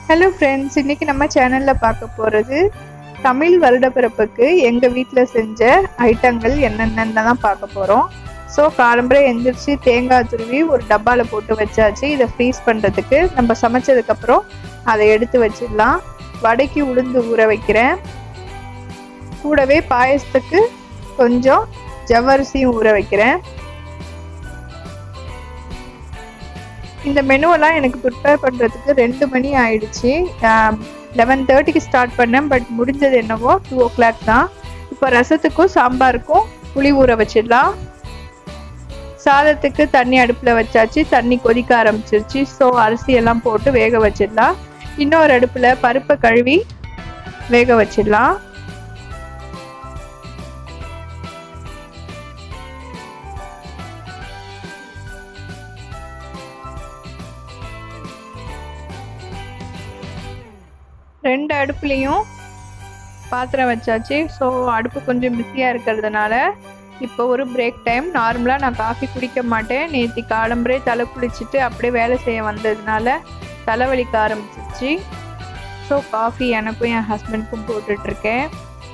hello friends இன்னைக்கு நம்ம சேனலில் பார்க்க போகிறது தமிழ் வருடப்பிறப்புக்கு எங்கள் வீட்டில் செஞ்ச ஐட்டங்கள் என்னென்னு தான் பார்க்க போகிறோம் ஸோ காலம்பரை எந்திரிச்சு தேங்காய் துருவி ஒரு டப்பாவில் போட்டு வச்சாச்சு இதை ஃப்ரீஸ் பண்ணுறதுக்கு நம்ம சமைச்சதுக்கப்புறம் அதை எடுத்து வச்சிடலாம் வடைக்கு உளுந்து ஊற வைக்கிறேன் கூடவே பாயசத்துக்கு கொஞ்சம் ஜவ்வரிசியும் ஊற வைக்கிறேன் இந்த மெனுவெல்லாம் எனக்கு ப்ரிப்பேர் பண்ணுறதுக்கு ரெண்டு மணி ஆயிடுச்சு லெவன் தேர்ட்டிக்கு ஸ்டார்ட் பண்ணேன் பட் முடிஞ்சது என்னவோ டூ ஓ கிளாக் தான் இப்போ ரசத்துக்கும் சாம்பாருக்கும் புளி ஊற வச்சிடலாம் சாதத்துக்கு தண்ணி அடுப்பில் வச்சாச்சு தண்ணி கொதிக்க ஆரம்பிச்சிருச்சு ஸோ அரிசி எல்லாம் போட்டு வேக வச்சிடலாம் இன்னொரு அடுப்பில் பருப்பை கழுவி வேக வச்சிடலாம் ரெண்டு அடுப்புலேயும் பாத்திரம் வச்சாச்சு ஸோ அடுப்பு கொஞ்சம் பிஸியாக இருக்கிறதுனால இப்போ ஒரு பிரேக் டைம் நார்மலாக நான் காஃபி குடிக்க மாட்டேன் நேற்று காலம்பரே தலை குளிச்சுட்டு அப்படியே வேலை செய்ய வந்ததுனால தலைவலிக்க ஆரம்பிச்சிச்சு ஸோ காஃபி எனக்கும் என் ஹஸ்பண்டுக்கும் போட்டுட்ருக்கேன்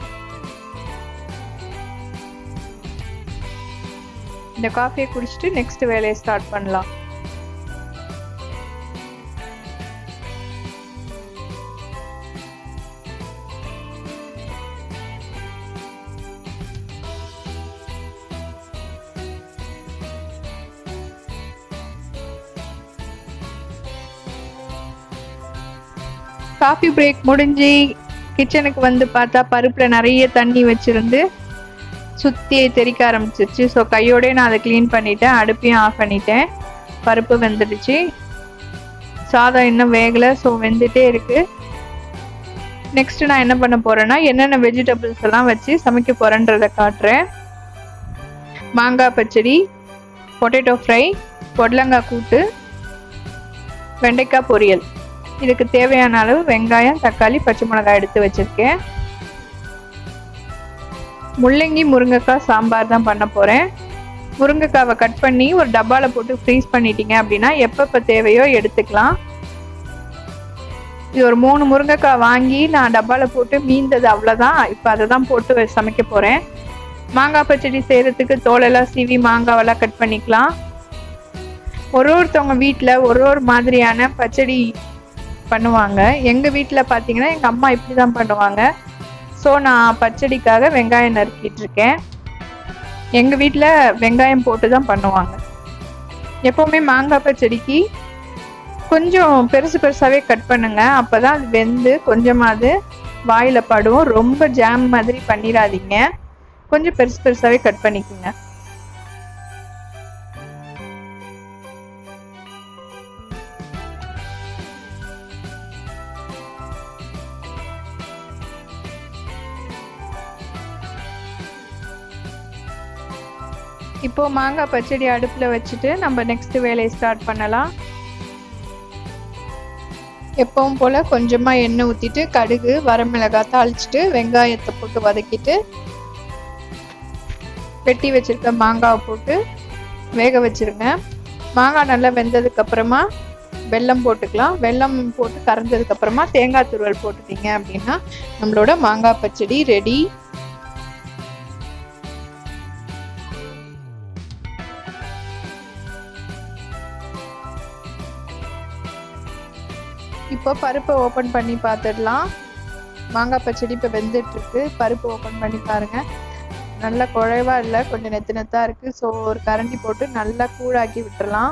இந்த காஃபியை குடிச்சிட்டு நெக்ஸ்ட் வேலையை ஸ்டார்ட் பண்ணலாம் காஃபி பிரேக் முடிஞ்சு கிச்சனுக்கு வந்து பார்த்தா பருப்பில் நிறைய தண்ணி வச்சுருந்து சுற்றி தெறிக்க ஆரம்பிச்சிருச்சு ஸோ கையோடய நான் அதை க்ளீன் பண்ணிட்டேன் அடுப்பையும் ஆஃப் பண்ணிட்டேன் பருப்பு வெந்துடுச்சு சாதம் இன்னும் வேகலை ஸோ வெந்துட்டே இருக்குது நெக்ஸ்ட் நான் என்ன பண்ண போகிறேன்னா என்னென்ன வெஜிடபிள்ஸ் எல்லாம் வச்சு சமைக்க போகிறேன்றதை காட்டுறேன் மாங்காய் பச்சடி பொட்டேட்டோ ஃப்ரை பொடலங்காய் கூட்டு வெண்டைக்காய் பொரியல் இதுக்கு தேவையான அளவு வெங்காயம் தக்காளி பச்சை மிளகாய் எடுத்து வச்சுருக்கேன் முள்ளங்கி முருங்கைக்காய் சாம்பார் தான் பண்ண போகிறேன் முருங்கைக்காவை கட் பண்ணி ஒரு டப்பாவில் போட்டு ஃப்ரீஸ் பண்ணிட்டீங்க அப்படின்னா எப்பப்போ தேவையோ எடுத்துக்கலாம் இது ஒரு மூணு முருங்கைக்காய் வாங்கி நான் டப்பாவில் போட்டு மீந்தது அவ்வளோதான் இப்போ அதை தான் போட்டு சமைக்க போகிறேன் மாங்காய் பச்சடி செய்கிறதுக்கு தோலெல்லாம் சீவி மாங்காவெல்லாம் கட் பண்ணிக்கலாம் ஒரு ஒருத்தவங்க வீட்டில் ஒரு ஒரு மாதிரியான பச்சடி பண்ணுவாங்க எங்கள் வீட்டில் பார்த்தீங்கன்னா எங்கள் அம்மா இப்படி தான் பண்ணுவாங்க ஸோ நான் பச்சடிக்காக வெங்காயம் நறுக்கிட்டு இருக்கேன் எங்கள் வீட்டில் வெங்காயம் போட்டு தான் பண்ணுவாங்க எப்போவுமே மாங்காய் பச்சடிக்கு கொஞ்சம் பெருசு பெருசாகவே கட் பண்ணுங்க அப்போ தான் அது வெந்து கொஞ்சமாவது வாயில் படும் ரொம்ப ஜாம் மாதிரி பண்ணிடாதீங்க கொஞ்சம் பெருசு பெருசாகவே கட் பண்ணிக்கோங்க இப்போ மாங்காய் பச்சடி அடுப்பில் வச்சுட்டு நம்ம நெக்ஸ்ட் வேலையை ஸ்டார்ட் பண்ணலாம் எப்பவும் போல் கொஞ்சமாக எண்ணெய் ஊற்றிட்டு கடுகு வரமிளகாய் தாளிச்சிட்டு வெங்காயத்தை போட்டு வதக்கிட்டு வெட்டி வச்சுருக்க மாங்காவை போட்டு வேக வச்சுருங்க மாங்காய் நல்லா வெந்ததுக்கு அப்புறமா வெல்லம் போட்டுக்கலாம் வெல்லம் போட்டு கரைஞ்சதுக்கு அப்புறமா தேங்காய் துருவல் போட்டுட்டீங்க அப்படின்னா நம்மளோட மாங்காய் பச்சடி ரெடி இப்போ பருப்பை ஓப்பன் பண்ணி பார்த்துடலாம் மாங்காய் பச்சடி இப்போ வெந்துட்டுருக்கு பருப்பு ஓப்பன் பண்ணி பாருங்கள் நல்லா குழைவா இல்லை கொஞ்சம் நெத்து நெத்தாக இருக்குது ஸோ ஒரு கரண்டி போட்டு நல்லா கூழாக்கி விட்டுறலாம்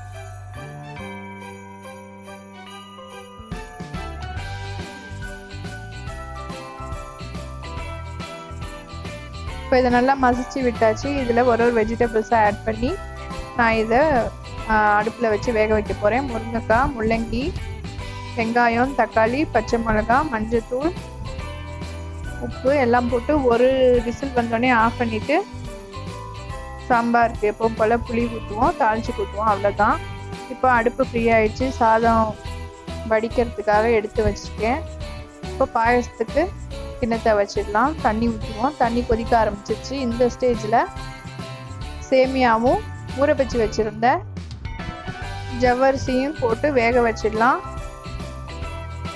இப்போ இதை நல்லா மசிச்சு விட்டாச்சு இதில் ஒரு ஒரு வெஜிடபிள்ஸை ஆட் பண்ணி நான் இதை அடுப்பில் வச்சு வேக வைக்க போகிறேன் முருங்கைக்காய் முள்ளங்கி வெங்காயம் தக்காளி பச்சை மிளகா மஞ்சத்தூள் உப்பு எல்லாம் போட்டு ஒரு விசில் வந்தோடனே ஆஃப் பண்ணிவிட்டு சாம்பாருக்கு எப்பவும் போல் புளி ஊற்றுவோம் தாளித்து ஊற்றுவோம் அவ்வளோதான் இப்போ அடுப்பு ஃப்ரீ ஆயிடுச்சு சாதம் வடிக்கிறதுக்காக எடுத்து வச்சுருக்கேன் இப்போ பாயசத்துக்கு கிண்ணத்தை வச்சிடலாம் தண்ணி ஊற்றுவோம் தண்ணி கொதிக்க ஆரம்பிச்சிருச்சு இந்த ஸ்டேஜில் சேமியாவும் ஊற வச்சு வச்சுருந்த ஜவ்வரிசியும் போட்டு வேக வச்சிடலாம்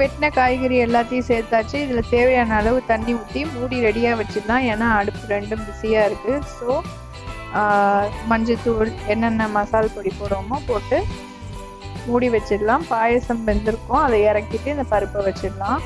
வெட்டின காய்கறி எல்லாத்தையும் சேர்த்தாச்சு இதில் தேவையான அளவு தண்ணி ஊற்றி மூடி ரெடியாக வச்சிடலாம் ஏன்னா அடுப்பு ரெண்டும் பிஸியாக இருக்குது ஸோ மஞ்சத்தூள் என்னென்ன மசால் பொடி போடுவோமோ போட்டு மூடி வச்சிடலாம் பாயசம் வெந்திருக்கும் அதை இறக்கிட்டு இந்த பருப்பை வச்சிடலாம்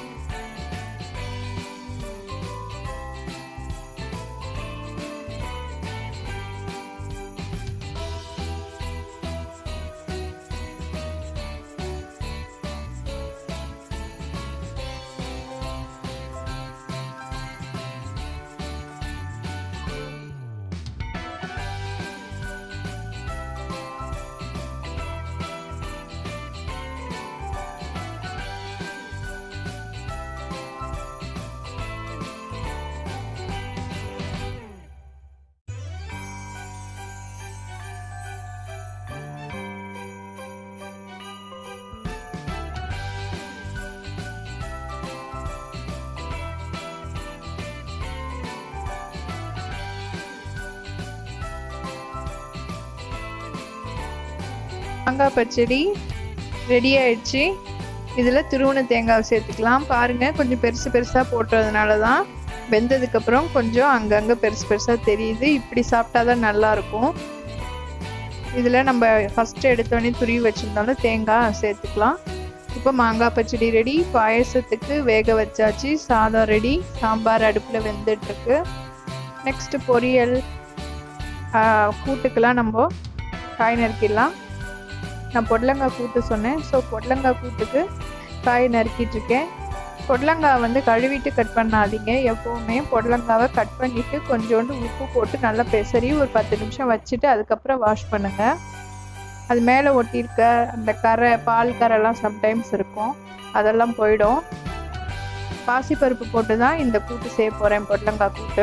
மாங்காய் பச்சடி ரெடி ஆயிடுச்சு இதில் துருவன தேங்காவை சேர்த்துக்கலாம் பாருங்கள் கொஞ்சம் பெருசு பெருசாக போட்டுறதுனால தான் வெந்ததுக்கப்புறம் கொஞ்சம் அங்கங்கே பெருசு பெருசாக தெரியுது இப்படி சாப்பிட்டா தான் நல்லாயிருக்கும் இதில் நம்ம ஃபஸ்ட்டு எடுத்தோடனே துருவி வச்சுருந்தாலும் தேங்காய் சேர்த்துக்கலாம் இப்போ மாங்காய் பச்சடி ரெடி பாயசத்துக்கு வேக வச்சாச்சு சாதம் ரெடி சாம்பார் அடுப்பில் வெந்துட்டுருக்கு நெக்ஸ்ட்டு பொரியல் கூட்டுக்கெல்லாம் நம்ம காய் நறுக்கிடலாம் நான் பொடலங்காய் கூட்டு சொன்னேன் ஸோ பொடலங்காய் கூட்டுக்கு காய் நறுக்கிட்டு இருக்கேன் பொடலங்காய் வந்து கழுவிட்டு கட் பண்ணாதீங்க எப்போவுமே பொடலங்காவை கட் பண்ணிவிட்டு கொஞ்சோண்டு உப்பு போட்டு நல்லா பெசரி ஒரு பத்து நிமிஷம் வச்சுட்டு அதுக்கப்புறம் வாஷ் பண்ணுங்கள் அது மேலே ஒட்டியிருக்க அந்த கரை பால் கரைலாம் சம்டைம்ஸ் இருக்கும் அதெல்லாம் போயிடும் பாசிப்பருப்பு போட்டு தான் இந்த கூட்டு செய்ய போகிறேன் பொடலங்காய் கூட்டு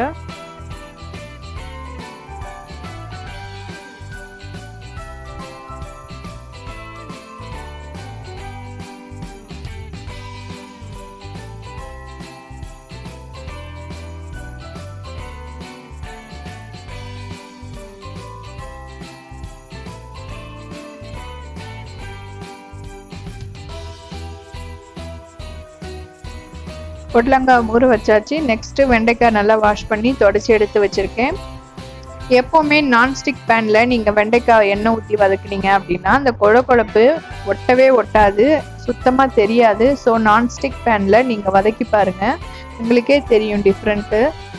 பொடலங்காய் ஊற வச்சாச்சு நெக்ஸ்ட்டு வெண்டைக்காய் நல்லா வாஷ் பண்ணி தொடச்சி எடுத்து வச்சுருக்கேன் எப்போவுமே நான்ஸ்டிக் பேனில் நீங்கள் வெண்டைக்காய் எண்ணெய் ஊற்றி வதக்குனீங்க அப்படின்னா அந்த கொழ கொழப்பு ஒட்டவே ஒட்டாது சுத்தமாக தெரியாது ஸோ நான்ஸ்டிக் பேனில் நீங்கள் வதக்கி பாருங்கள் உங்களுக்கே தெரியும் டிஃப்ரெண்ட்டு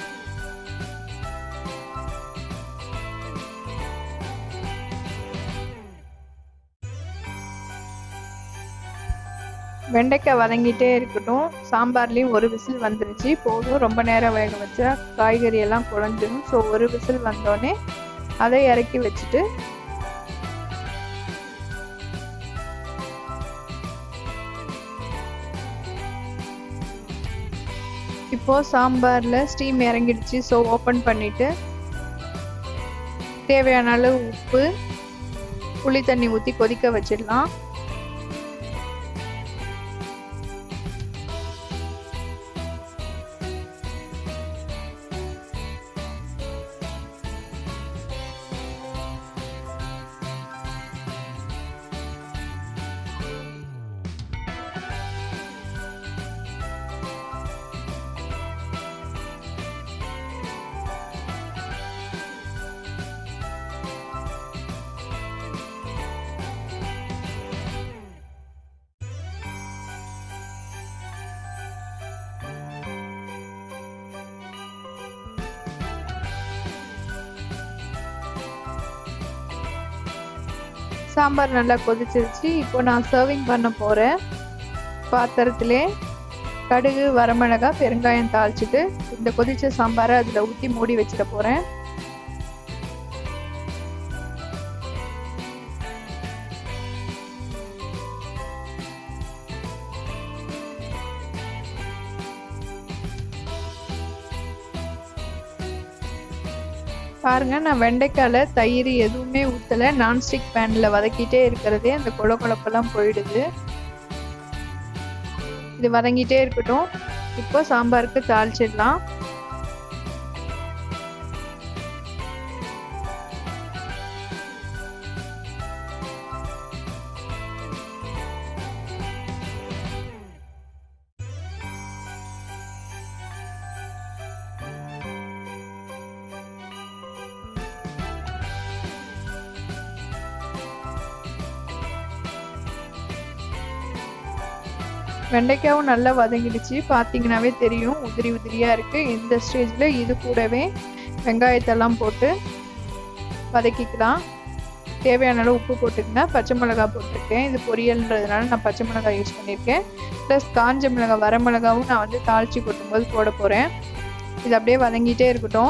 வெண்டைக்காய் வதங்கிட்டே இருக்கட்டும் சாம்பார்லேயும் ஒரு விசில் வந்துருச்சு போதும் ரொம்ப நேரம் வேக வச்சா காய்கறி எல்லாம் குழஞ்சிடும் ஸோ ஒரு விசில் வந்தோடனே அதை இறக்கி வச்சுட்டு இப்போ சாம்பாரில் ஸ்டீம் இறங்கிடுச்சு ஸோ ஓப்பன் பண்ணிட்டு தேவையான அளவு உப்பு புளி தண்ணி ஊற்றி கொதிக்க வச்சிடலாம் சாம்பார் நல்லா கொதிச்சிருச்சு இப்போ நான் சர்விங் பண்ண போகிறேன் பாத்திரத்திலே கடுகு வரமிளகாய் பெருங்காயம் தாளிச்சிட்டு இந்த கொதிச்ச சாம்பாரை அதில் ஊற்றி மூடி வச்சிட போகிறேன் பாருங்க நான் வெண்டைக்காயில் தயிர் எதுவுமே ஊற்றலை நான்ஸ்டிக் பேனில் வதக்கிட்டே இருக்கிறதே அந்த கொழ கொழப்பெல்லாம் போயிடுது இது வதங்கிட்டே இருக்கட்டும் இப்போ சாம்பாருக்கு தாளிச்சிடலாம் வெண்டைக்காவும் நல்லா வதங்கிடுச்சு பார்த்தீங்கன்னாவே தெரியும் உதிரி உதிரியாக இருக்குது இந்த ஸ்டேஜில் இது கூடவே வெங்காயத்தெல்லாம் போட்டு வதக்கிக்கலாம் தேவையான அளவு உப்பு போட்டுக்கங்க பச்சை மிளகாய் போட்டிருக்கேன் இது பொரியல்ன்றதுனால நான் பச்சை மிளகாய் யூஸ் பண்ணியிருக்கேன் ப்ளஸ் காஞ்ச மிளகாய் வர மிளகாவும் நான் வந்து தாளித்து கொட்டும்போது போட போகிறேன் இது அப்படியே வதங்கிட்டே இருக்கட்டும்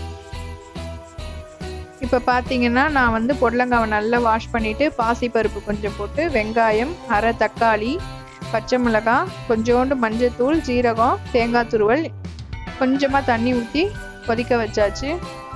இப்போ பார்த்தீங்கன்னா நான் வந்து பொடலங்காவை நல்லா வாஷ் பண்ணிவிட்டு பாசிப்பருப்பு கொஞ்சம் போட்டு வெங்காயம் அரை தக்காளி பச்சை மிளகாய் கொஞ்சோண்டு மஞ்சத்தூள் ஜீரகம் தேங்காய் துருவல் கொஞ்சமாக தண்ணி ஊற்றி கொதிக்க வச்சாச்சு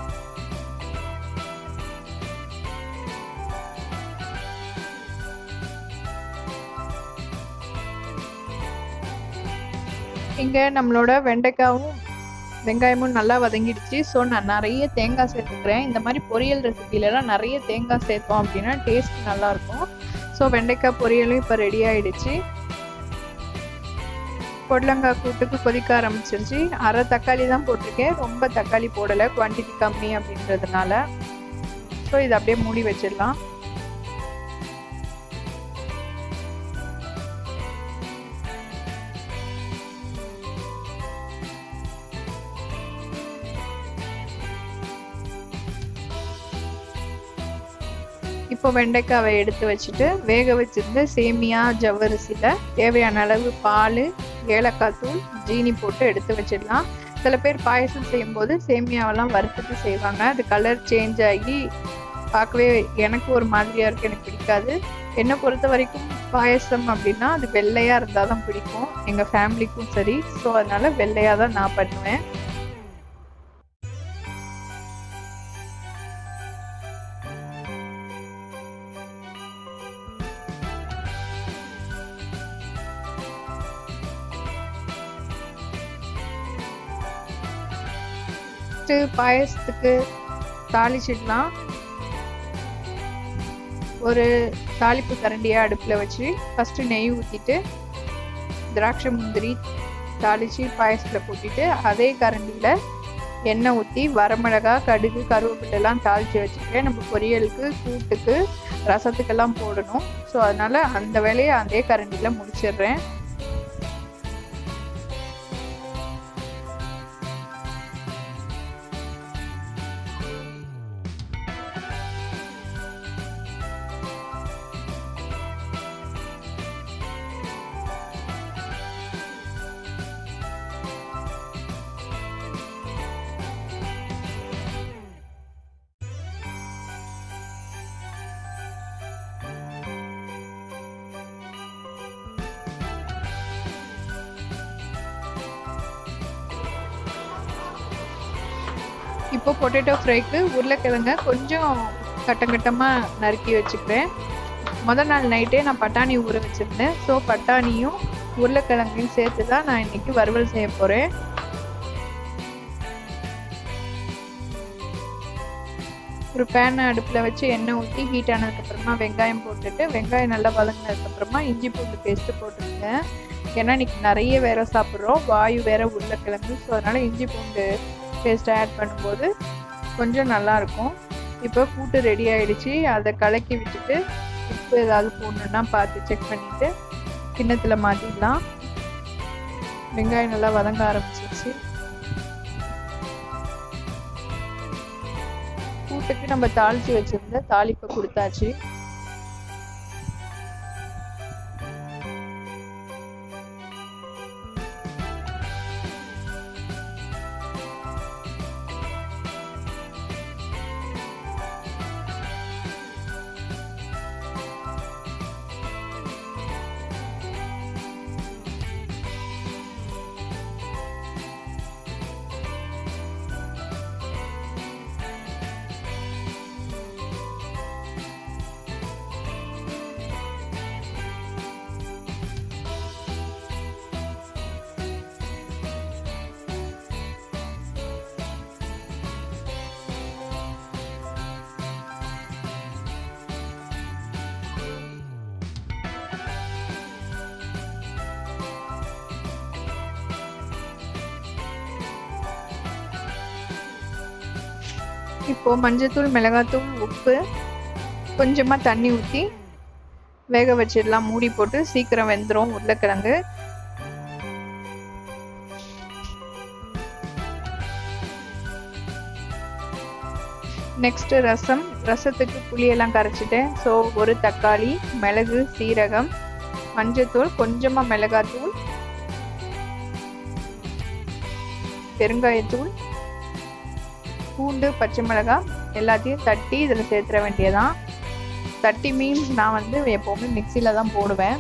இங்கே நம்மளோட வெண்டைக்காவும் வெங்காயமும் நல்லா வதங்கிடுச்சு ஸோ நான் நிறைய தேங்காய் சேர்த்துக்கிறேன் இந்த மாதிரி பொரியல் ரெசிபிலலாம் நிறைய தேங்காய் சேர்த்தோம் அப்படின்னா டேஸ்ட் நல்லாயிருக்கும் ஸோ வெண்டைக்காய் பொரியலும் இப்போ ரெடி ஆயிடுச்சு பொடலங்காய் கூட்டுக்கு கொதிக்க ஆரம்பிச்சிருச்சு அரை தக்காளி தான் போட்டிருக்கேன் ரொம்ப தக்காளி போடலை குவான்டிட்டி கம்மி அப்படின்றதுனால ஸோ இதை அப்படியே மூடி வச்சிடலாம் இப்போ வெண்டைக்காவை எடுத்து வச்சுட்டு வேக வச்சிருந்த சேமியா ஜவ்வரிசியில் தேவையான அளவு பால் ஏலக்காய் தூள் ஜீனி போட்டு எடுத்து வச்சிடலாம் சில பேர் பாயசம் செய்யும்போது சேமியாவெல்லாம் வறுத்துட்டு செய்வாங்க அது கலர் சேஞ்ச் ஆகி பார்க்கவே எனக்கு ஒரு மாதிரியாக இருக்குது எனக்கு பிடிக்காது என்னை பொறுத்த வரைக்கும் பாயசம் அப்படின்னா அது வெள்ளையாக இருந்தால் தான் பிடிக்கும் எங்கள் ஃபேமிலிக்கும் சரி ஸோ அதனால் வெள்ளையாக தான் நான் பண்ணுவேன் ஃபஸ்ட்டு பாயசத்துக்கு தாளிச்சிடலாம் ஒரு தாளிப்பு கரண்டியை அடுப்பில் வச்சு ஃபஸ்ட்டு நெய் ஊற்றிட்டு திராட்சை முந்திரி தாளித்து பாயசத்தில் கொட்டிட்டு அதே கரண்டியில் எண்ணெய் ஊற்றி வரமிளகா கடுகு கருவேப்பிலெல்லாம் தாளித்து வச்சுக்கிறேன் நம்ம பொரியலுக்கு கூட்டுக்கு ரசத்துக்கெல்லாம் போடணும் ஸோ அதனால் அந்த வேலையை அதே கரண்டியில் முடிச்சிடுறேன் இப்போ பொட்டேட்டோ ஃப்ரைக்கு உருளைக்கிழங்க கொஞ்சம் கட்டம் கட்டமாக நறுக்கி வச்சுக்கிறேன் முதல் நாள் நைட்டே நான் பட்டாணி ஊற வச்சுருந்தேன் ஸோ பட்டாணியும் உருளைக்கிழங்கையும் சேர்த்து தான் நான் இன்னைக்கு வறுவல் செய்ய போகிறேன் ஒரு பேனை அடுப்பில் வச்சு எண்ணெய் ஊற்றி ஹீட் ஆனதுக்கப்புறமா வெங்காயம் போட்டுட்டு வெங்காயம் நல்லா வதங்கினதுக்கப்புறமா இஞ்சி பூண்டு பேஸ்ட்டு போட்டுருங்க ஏன்னா இன்னைக்கு நிறைய வேற சாப்பிட்றோம் வாயு வேற உருளைக்கிழங்கு ஸோ அதனால் இஞ்சி பூண்டு பேஸ்ட்டை ஆட் பண்ணும்போது கொஞ்சம் நல்லாயிருக்கும் இப்போ கூட்டு ரெடி ஆகிடுச்சு அதை கலக்கி விட்டுட்டு உப்பு ஏதாவது போடணுன்னா பார்த்து செக் பண்ணிவிட்டு கிண்ணத்தில் மாற்றிடலாம் வெங்காயம் நல்லா வதங்க ஆரம்பிச்சிருச்சு கூட்டுக்கு நம்ம தாளித்து வச்சுருந்த தாளிப்பை கொடுத்தாச்சு இப்போது மஞ்சத்தூள் மிளகாத்தூள் உப்பு கொஞ்சமாக தண்ணி ஊற்றி வேக வச்சிடலாம் மூடி போட்டு சீக்கிரம் வெந்துடும் உருளைக்கிழங்கு நெக்ஸ்ட்டு ரசம் ரசத்துக்கு புளியெல்லாம் கரைச்சிட்டேன் ஸோ ஒரு தக்காளி மிளகு சீரகம் மஞ்சத்தூள் கொஞ்சமாக மிளகாத்தூள் பெருங்காயத்தூள் பூண்டு பச்சை மிளகாய் எல்லாத்தையும் தட்டி இதில் சேர்த்துற வேண்டியதான் தட்டி மீன்ஸ் நான் வந்து எப்போவுமே மிக்சியில் தான் போடுவேன்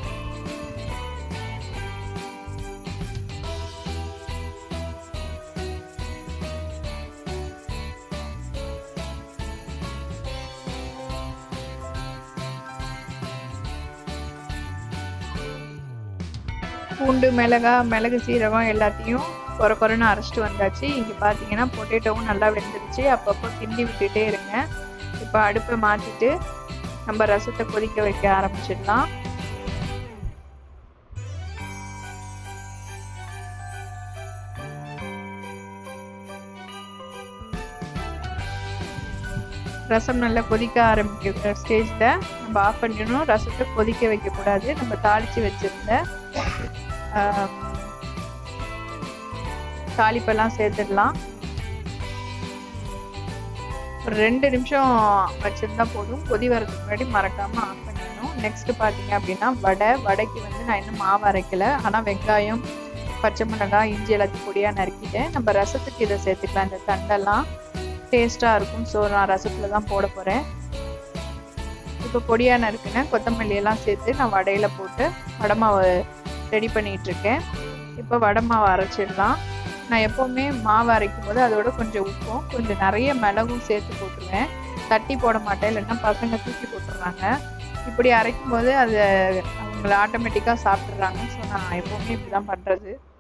பூண்டு மிளகா மிளகு சீரகம் எல்லாத்தையும் குறை குறைன்னு அரைச்சிட்டு வந்தாச்சு இங்கே பார்த்தீங்கன்னா பொட்டேட்டோவும் நல்லா வெந்துருச்சு அப்பப்போ கிண்டி விட்டுட்டே இருங்க இப்போ அடுப்பை மாற்றிட்டு நம்ம ரசத்தை கொதிக்க வைக்க ஆரம்பிச்சிடலாம் ரசம் நல்லா கொதிக்க ஆரம்பிக்கிற ஸ்டேஜில் நம்ம ஆஃப் பண்ணிடணும் ரசத்தை கொதிக்க வைக்கக்கூடாது நம்ம தாளித்து வச்சுருந்த தாளிப்பெல்லாம் சேர்த்துடலாம் ஒரு ரெண்டு நிமிஷம் வச்சுருந்தா போதும் கொதி வரதுக்கு முன்னாடி மறக்காமல் ஆஃப் பண்ணிடணும் நெக்ஸ்ட் பார்த்தீங்க அப்படின்னா வடை வடைக்கு வந்து நான் இன்னும் மாவு அரைக்கலை ஆனால் வெங்காயம் பச்சை மிளகாய் இஞ்சி எல்லாத்தையும் பொடியாக நறுக்கிட்டேன் நம்ம ரசத்துக்கு இதை சேர்த்துக்கலாம் இந்த தண்டெல்லாம் டேஸ்ட்டாக இருக்கும் ஸோ நான் ரசத்தில் தான் போட போகிறேன் இப்போ பொடியாக நறுக்குனேன் கொத்தமல்லி எல்லாம் சேர்த்து நான் வடையில் போட்டு வடை மாவு ரெடி பண்ணிகிட்ருக்கேன் இப்போ வடை மாவு அரைச்சிடலாம் நான் எப்போவுமே மாவு அரைக்கும் போது அதோட கொஞ்சம் உப்பும் கொஞ்சம் நிறைய மிளகும் சேர்த்து போட்டுருவேன் தட்டி போட மாட்டேன் இல்லைன்னா பசங்க தூக்கி போட்டுடுறாங்க இப்படி அரைக்கும் போது அது அவங்கள ஆட்டோமேட்டிக்காக சாப்பிட்றாங்க ஸோ நான் எப்போவுமே இப்படி தான் பண்ணுறது